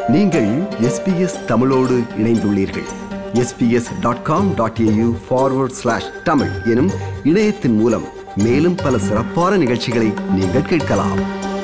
நீங்கள் எஸ்பிஎஸ் தமிழோடு இணைந்துள்ளீர்கள் SBS dot com dot AU forward slash Tamil எனும் இணையத்தின் மூலம் மேலும் பல சிறப்பான நிகழ்ச்சிகளை நீங்கள் கேட்கலாம்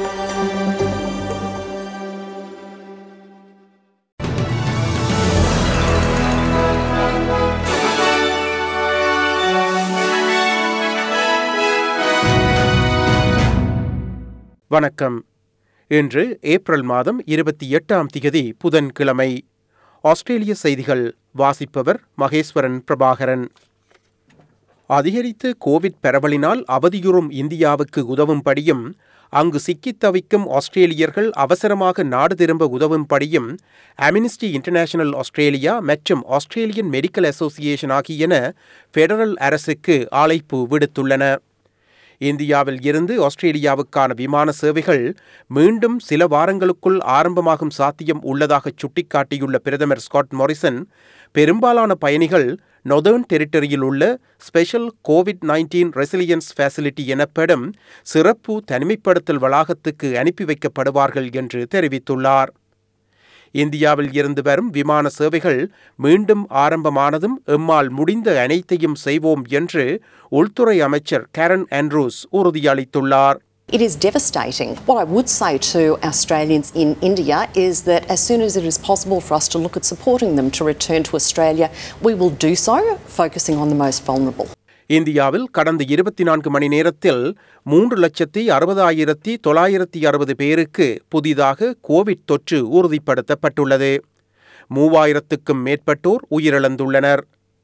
வணக்கம் இன்று ஏப்ரல் மாதம் இருபத்தி எட்டாம் திகதி புதன்கிழமை ஆஸ்திரேலிய செய்திகள் வாசிப்பவர் மகேஸ்வரன் பிரபாகரன் அதிகரித்த கோவிட் பரவலினால் அவதியுறும் இந்தியாவுக்கு உதவும்படியும் அங்கு சிக்கித் தவிக்கும் ஆஸ்திரேலியர்கள் அவசரமாக நாடு திரும்ப உதவும்படியும் அமினிஸ்டி இன்டர்நேஷனல் ஆஸ்திரேலியா மற்றும் ஆஸ்திரேலியன் மெடிக்கல் அசோசியேஷன் ஆகியன ஃபெடரல் அரசுக்கு அழைப்பு விடுத்துள்ளன இந்தியாவில் இருந்து ஆஸ்திரேலியாவுக்கான விமான சேவைகள் மீண்டும் சில வாரங்களுக்குள் ஆரம்பமாகும் சாத்தியம் உள்ளதாக சுட்டிக்காட்டியுள்ள பிரதமர் ஸ்காட் மொரிசன் பெரும்பாலான பயணிகள் நொதர்ன் டெரிட்டரியில் உள்ள special covid nineteen resilience facility எனப்படும் சிறப்பு தனிமைப்படுத்தல் வளாகத்துக்கு அனுப்பி வைக்கப்படுவார்கள் என்று தெரிவித்துள்ளார் இந்தியாவில் இருந்து வரும் விமான சேவைகள் மீண்டும் ஆரம்பமானதும் எம்மால் முடிந்த அனைத்தையும் செய்வோம் என்று உள்துறை அமைச்சர் கேரன் ஆண்ட்ரூஸ் உறுதியளித்துள்ளார் It is devastating. What I would say to Australians in India is that as soon as it is possible for us to look at supporting them to return to Australia, we will do so, focusing on the most vulnerable. இந்தியாவில் கடந்த இருபத்தி நான்கு மணி நேரத்தில் மூன்று லட்சத்தி அறுபதாயிரத்தி தொள்ளாயிரத்தி அறுபது பேருக்கு புதிதாக கோவிட் தொற்று உறுதிப்படுத்தப்பட்டுள்ளது மூவாயிரத்துக்கும் மேற்பட்டோர் உயிரிழந்துள்ளனர்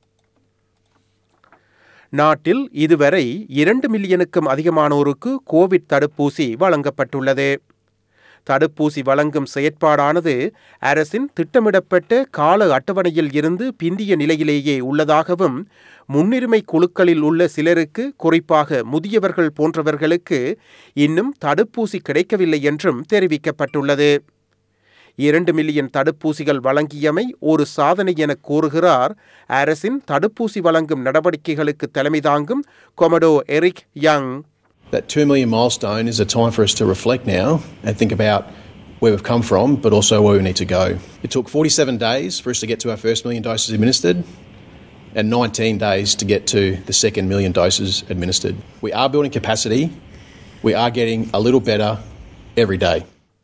நாட்டில் இதுவரை இரண்டு மில்லியனுக்கும் அதிகமானோருக்கு கோவிட் தடுப்பூசி வழங்கப்பட்டுள்ளது தடுப்பூசி வழங்கும் செயற்பாடானது அரசின் திட்டமிடப்பட்ட கால அட்டவணையில் இருந்து பிந்திய நிலையிலேயே உள்ளதாகவும் முன்னுரிமை குழுக்களில் உள்ள சிலருக்கு குறிப்பாக முதியவர்கள் போன்றவர்களுக்கு இன்னும் தடுப்பூசி கிடைக்கவில்லை என்றும் தெரிவிக்கப்பட்டுள்ளது இரண்டு மில்லியன் தடுப்பூசிகள் வழங்கியமை ஒரு சாதனை என கூறுகிறார் அரசின் தடுப்பூசி வழங்கும் நடவடிக்கைகளுக்கு தலைமை தாங்கும் commodore Eric Young That 2 million milestone is a time for us to reflect now and think about where we've come from, but also where we need to go. It took 47 days for us to get to our first million doses administered and 19 days to get to the second million doses administered. We are building capacity. We are getting a little better every day.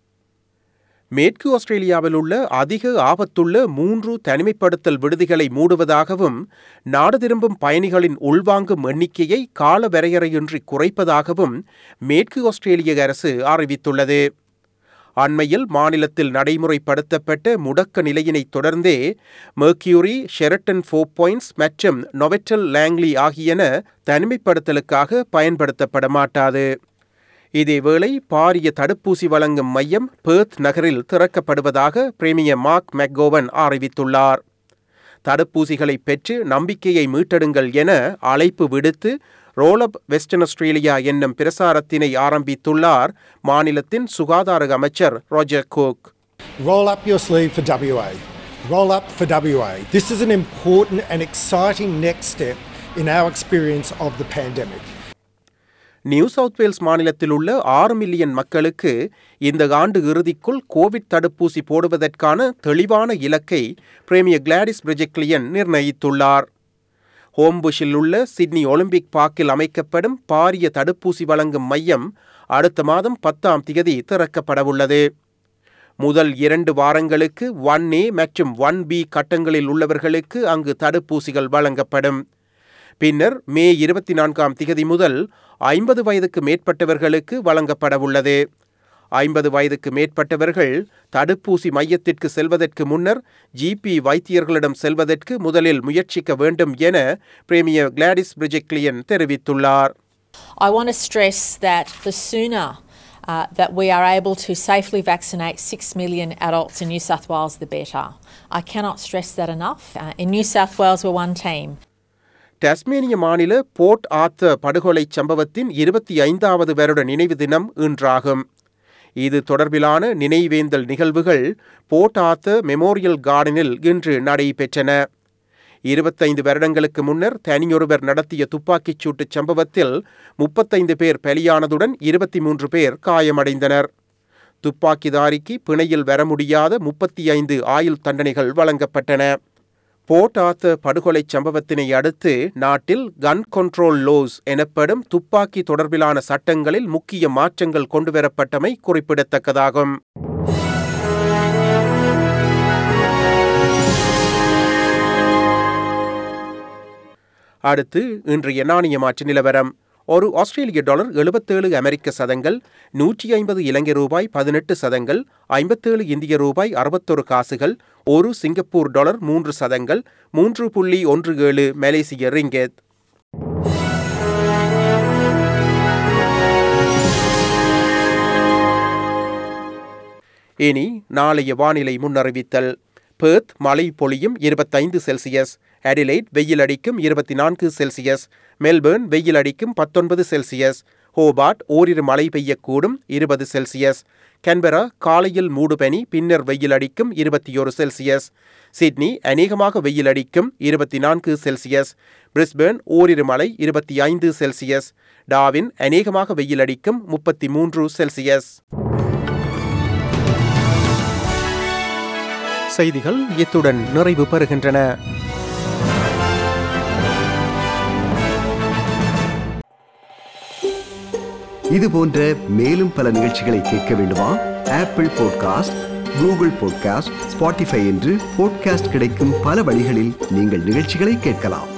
மேற்கு ஆஸ்திரேலியாவில் உள்ள அதிக ஆபத்துள்ள மூன்று தனிமைப்படுத்தல் விடுதிகளை மூடுவதாகவும் நாடு திரும்பும் பயணிகளின் உள்வாங்கும் எண்ணிக்கையை கால வரையறையின்றி குறைப்பதாகவும் மேற்கு ஆஸ்திரேலிய அரசு அறிவித்துள்ளது அண்மையில் மாநிலத்தில் நடைமுறைப்படுத்தப்பட்ட முடக்க நிலையினை தொடர்ந்தே மெர்க்யூரி ஷெரட்டன் ஃபோர் பாயிண்ட்ஸ் மற்றும் நொவெட்டல் லேங்லி ஆகியன தனிமைப்படுத்தலுக்காக பயன்படுத்தப்பட மாட்டாது இதேவேளை பாரிய தடுப்பூசி வழங்கும் மையம் பேர்த் நகரில் திறக்கப்படுவதாக பிரேமியர் மார்க் மெக்கோவன் அறிவித்துள்ளார் தடுப்பூசிகளை பெற்று நம்பிக்கையை மீட்டெடுங்கள் என அழைப்பு விடுத்து ரோலப் வெஸ்டர்ன் ஆஸ்திரேலியா என்னும் பிரசாரத்தினை ஆரம்பித்துள்ளார் மாநிலத்தின் சுகாதார அமைச்சர் Roger Cook Roll up your sleeve for WA. Roll up for WA. This is an important and exciting next step in our experience of the pandemic. New South Wales மாநிலத்தில் உள்ள ஆறு million மக்களுக்கு இந்த ஆண்டு இறுதிக்குள் கோவிட் தடுப்பூசி போடுவதற்கான தெளிவான இலக்கை பிரேமியர் கிளாடிஸ் பிரிஜெக்லியன் நிர்ணயித்துள்ளார் ஹோம்புஷில் உள்ள சிட்னி ஒலிம்பிக் பார்க்கில் அமைக்கப்படும் பாரிய தடுப்பூசி வழங்கும் மையம் அடுத்த மாதம் பத்தாம் திகதி திறக்கப்படவுள்ளது முதல் இரண்டு வாரங்களுக்கு ஒன் ஏ மற்றும் ஒன் பி கட்டங்களில் உள்ளவர்களுக்கு அங்கு தடுப்பூசிகள் வழங்கப்படும் பின்னர் மே இருபத்தி நான்காம் திகதி முதல் ஐம்பது வயதுக்கு மேற்பட்டவர்களுக்கு வழங்கப்படவுள்ளது ஐம்பது வயதுக்கு மேற்பட்டவர்கள் தடுப்பூசி மையத்திற்கு செல்வதற்கு முன்னர் ஜிபி வைத்தியர்களிடம் செல்வதற்கு முதலில் முயற்சிக்க வேண்டும் என பிரேமியர் கிளாடிஸ் பிரிஜெக்லியன் தெரிவித்துள்ளார் I want to stress that the sooner uh, that we are able to safely vaccinate 6 million adults in New South Wales, the better. I cannot stress that enough. Uh, in New South Wales, we're one team. Tasmania மாநில Port ஆத்த படுகொலை சம்பவத்தின் இருபத்தி ஐந்தாவது வருட நினைவு தினம் இன்றாகும் இது தொடர்பிலான நினைவேந்தல் நிகழ்வுகள் போர்ட் ஆத்த மெமோரியல் கார்டனில் இன்று நடைபெற்றன இருபத்தைந்து வருடங்களுக்கு முன்னர் தனியொருவர் நடத்திய துப்பாக்கிச் சூட்டுச் சம்பவத்தில் முப்பத்தைந்து பேர் பலியானதுடன் இருபத்தி மூன்று பேர் காயமடைந்தனர் துப்பாக்கிதாரிக்கு பிணையில் வர முடியாத முப்பத்தி ஐந்து ஆயுள் தண்டனைகள் வழங்கப்பட்டன போர்ட் ஆர்த்தர் படுகொலை சம்பவத்தினை அடுத்து நாட்டில் கன் கண்ட்ரோல் லோஸ் எனப்படும் துப்பாக்கி தொடர்பிலான சட்டங்களில் முக்கிய மாற்றங்கள் கொண்டுவரப்பட்டமை குறிப்பிடத்தக்கதாகும் அடுத்து இன்றைய நாணய மாற்று நிலவரம் ஒரு ஆஸ்திரேலிய டாலர் எழுபத்தேழு அமெரிக்க சதங்கள் நூற்றி ஐம்பது இலங்கை ரூபாய் பதினெட்டு சதங்கள் ஐம்பத்தேழு இந்திய ரூபாய் அறுபத்தொரு காசுகள் ஒரு சிங்கப்பூர் டாலர் மூன்று சதங்கள் மூன்று புள்ளி ஒன்று ஏழு மலேசிய ரிங்கெத் இனி நாளைய வானிலை முன்னறிவித்தல் பேர்த் மழை பொழியும் இருபத்தைந்து செல்சியஸ் அடிலைட் வெயில் அடிக்கும் இருபத்தி நான்கு செல்சியஸ் மெல்பேர்ன் வெயில் அடிக்கும் பத்தொன்பது செல்சியஸ் ஹோபார்ட் ஓரிரு மழை பெய்யக்கூடும் இருபது செல்சியஸ் கன்பரா காலையில் மூடுபனி பின்னர் வெயில் அடிக்கும் இருபத்தி ஒரு செல்சியஸ் சிட்னி அநேகமாக வெயில் அடிக்கும் இருபத்தி நான்கு செல்சியஸ் பிரிஸ்பேர்ன் ஓரிரு மழை இருபத்தி ஐந்து செல்சியஸ் டாவின் அநேகமாக வெயில் அடிக்கும் முப்பத்தி மூன்று செல்சியஸ் செய்திகள் இத்துடன் நிறைவு பெறுகின்றன இது போன்ற மேலும் பல நிகழ்ச்சிகளை கேட்க வேண்டுமா Apple podcast Google podcast Spotify என்று பாட்காஸ்ட் கிடைக்கும் பல வழிகளில் நீங்கள் நிகழ்ச்சிகளை கேட்கலாம்